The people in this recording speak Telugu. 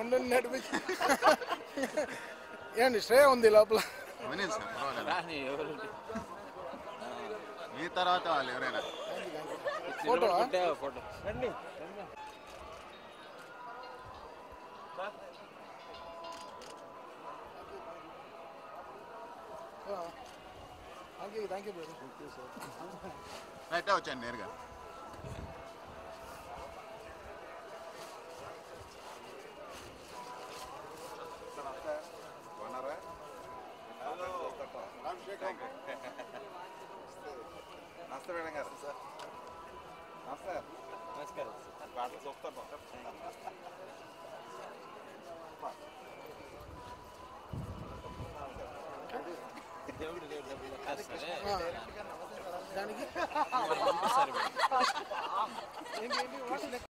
రెండు నడిపించి ఏమండి శ్రేయ ఉంది లోపల వినీల్ సార్ పర్వాలేదు రాని ఎవరు మీ తర్వాత వాళ్ళు ఎవరైనా ఫోటో ఫోటో రండి thank you thank you brother రైటే వచ్చాను నేరుగా నమస్తే మేడం గారు నమస్తే నమస్కారం వాటిని చూస్తాను దేవుడు దేవుడు డబ్బులు సరే దానికి పంపిస్తారు